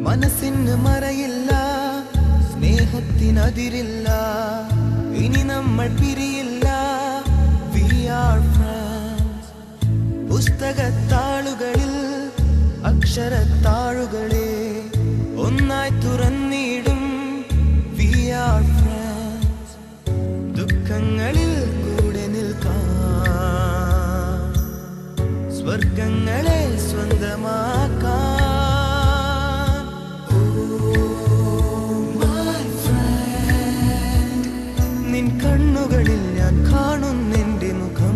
മനസ്സിന് മറയില്ല സ്നേഹത്തിനതിരില്ല ഇനി നമ്മൾ പിരിയില്ല വി ആർ ഫ്രണ്ട്സ് പുസ്തകത്താളുകളിൽ അക്ഷരത്താളുകളെ ഒന്നായി തുറന്നിടും വി ആർ ഫ്രണ്ട്സ് ദുഃഖങ്ങളിൽ കൂടെ നിൽക്കാം സ്വർഗങ്ങളെ സ്വന്തമാക്കാൻ നിൻ കണ്ണുകളിൽ ഞാൻ കാണുന്നെന്റെ മുഖം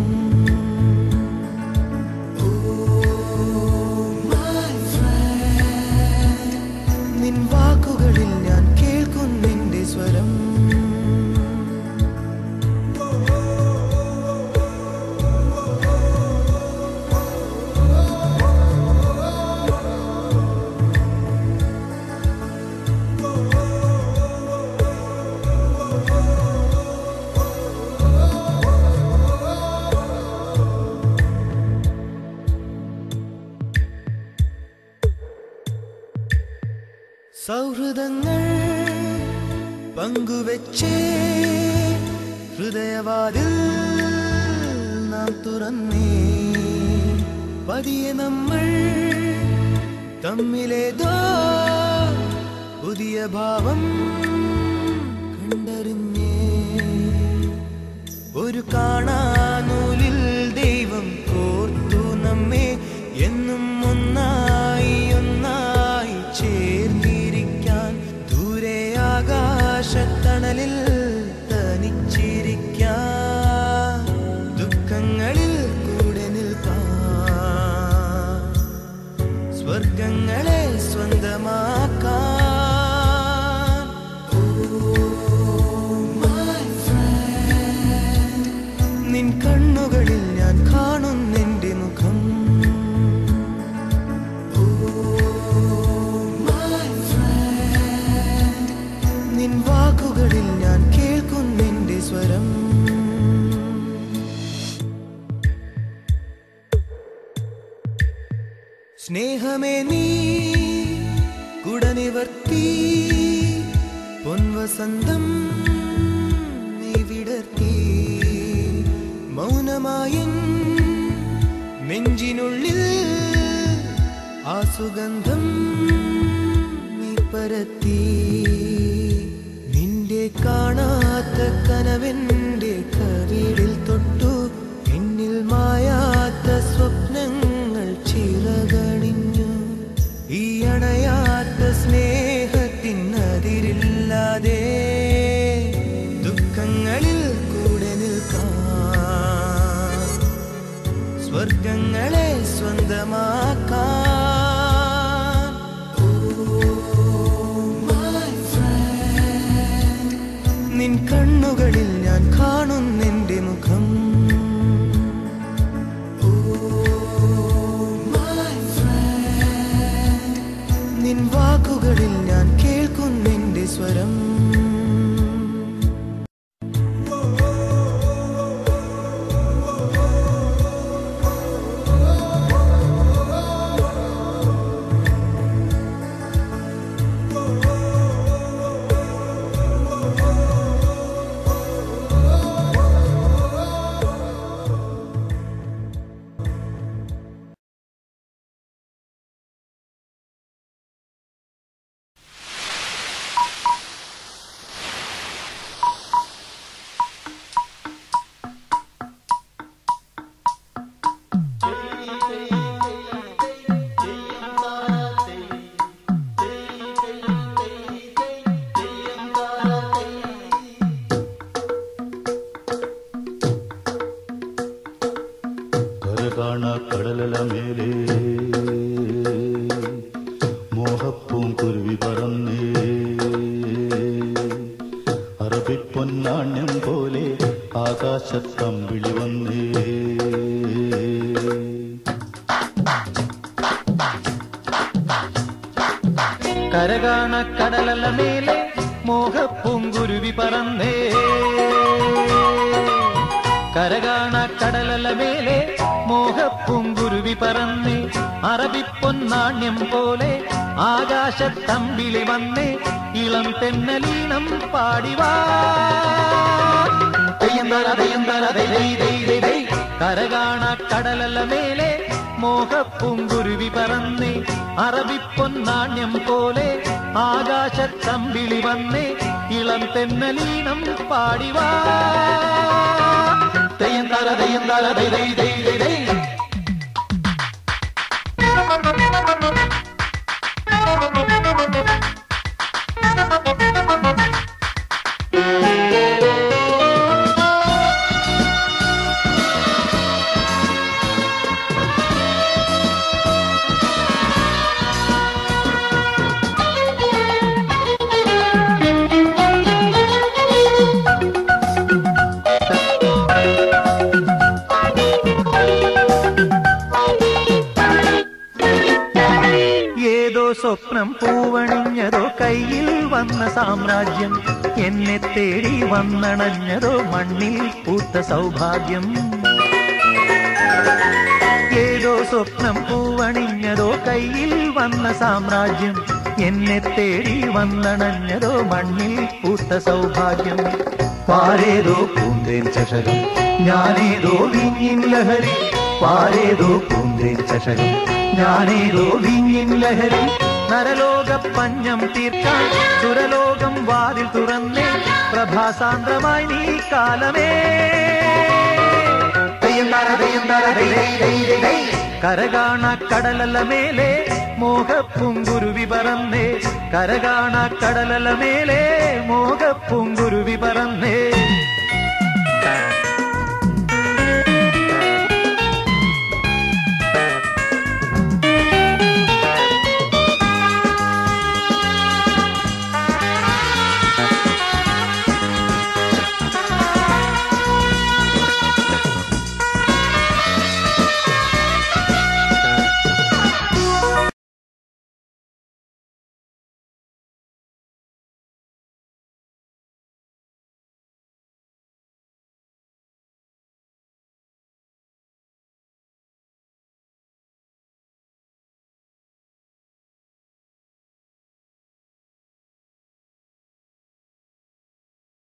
നിൻ വാക്കുകളിൽ ഞാൻ കേൾക്കുന്നെന്റെ സ്വരം സൗഹൃദങ്ങൾ പങ്കുവെച്ചേ ഹൃദയവാതിൽ നാം തുറന്നേ പതിയെ നമ്മൾ തമ്മിലേതോ പുതിയ ഭാവം കണ്ടറിഞ്ഞേ ഒരു കാണാനൂലിൽ ദൈവം കോർത്തു നമ്മെ എന്നും ഒന്നായി ഒന്നായി ചേർന്നിരിക്കാൻ ദൂരെ ആകാശത്തണലിൽ തനിച്ചിരിക്കാൻ ദുഃഖങ്ങളിൽ കൂടെ നിൽക്കാൻ സ്വർഗങ്ങളെ സ്വന്തമാക്കാൻ നിൻ കണ്ണുകളിൽ ഞാൻ കാണുന്നെന്റെ മുഖം നിൻ വാക്കുകളിൽ ഞാൻ കേൾക്കുന്നെന്റെ സ്വരം സ്നേഹമേ നീ കുടനിവർത്തി പൊൻവസന്തം നീ വിടർത്തി മൗനമായൻ നെഞ്ചിനുള്ളിൽ ആ സുഗന്ധം നീ പരത്തി നിന്റെ കാണാത്ത കനവെന്റെ കവിളിൽ തൊട്ടു എന്നിൽ മായാത്ത സ്വപ്നങ്ങൾ ചിറകണിഞ്ഞു ഈ അണയാത്ത സ്നേഹത്തിനതിരില്ലാതെ ദുഃഖങ്ങളിൽ കൂടെ നിൽക്കാം സ്വർഗങ്ങളെ സ്വന്തമാക്കാൻ നിൻ കണ്ണുകളിൽ ഞാൻ കാണുന്നെന്റെ മുഖം നിൻ വാക്കുകളിൽ ഞാൻ കേൾക്കുന്നെന്റെ സ്വരം കരകാണ കടലല മേലേ മോഹപ്പൂം കുരുവി പറന്നേ അറബിപ്പൊന്നാണ്യം പോലെ ആകാശത്തമ്പിളി വന്നേ കരകാണ കടലല മേലെ മോഹപ്പൂങ്കുരുവി പറന്നേ കരകാണ കടലല മേലെ മോഹപ്പൂങ്കുരുവി പറന്നേ അറബിപ്പൊന്നാണ്യം പോലെ ആകാശത്തമ്പിളി വന്നേ ഇളം തെന്നലീണം പാടിവാ തെയ്യന്തര തെയ്യന്തര ദൈ ദൈ ദൈ ദൈ ദൈ. കരകാണ കടലല്ല മേലെ മോഹപ്പൂങ്കുരുവി പറന്നേ അറബിപ്പൊന്നാണ്യം പോലെ ആകാശത്തമ്പിളി വന്നേ ഇളം തെന്നലീണം പാടിവാ തെയ്യന്തര തെയ്യന്തര ദൈ ദൈ ദൈ ദൈ ദൈ. ഏതോ സ്വപ്നം പൂവണിഞ്ഞതോ കയ്യിൽ വന്ന സാമ്രാജ്യം എന്നെ തേടി വന്നണഞ്ഞതോ മണ്ണിൽ പൂത്ത സൗഭാഗ്യം ഏതോ സ്വപ്നം പൂവണിഞ്ഞതോ കയ്യിൽ വന്ന സാമ്രാജ്യം എന്നെ തേടി വന്നണഞ്ഞതോ മണ്ണിൽ പൂത്ത സൗഭാഗ്യം പാരേതോ പൂന്തേൻ ചഷകം ഞാനേതോ വിങ്ങിൻ ലഹരി പാരേതോ പൂന്തേൻ ചഷകം ഞാനേതോ വിങ്ങിൻ ലഹരി നരലോക പഞ്ഞം തീർക്കാൻ സുരലോകം വാതിൽ തുറന്നേ പ്രഭാസാന്ദ്രമായി നീ കാലമേ തെയ്യന്താര തെയ്യന്താര ദൈ ദൈ ദൈ ദൈ ദൈ. കരകാണ കടലല മേലെ മോഹപ്പുങ്കുരുവി പറന്നേ കരകാണ കടലല മേലെ മോഹപ്പുങ്കുരുവി പറന്നേ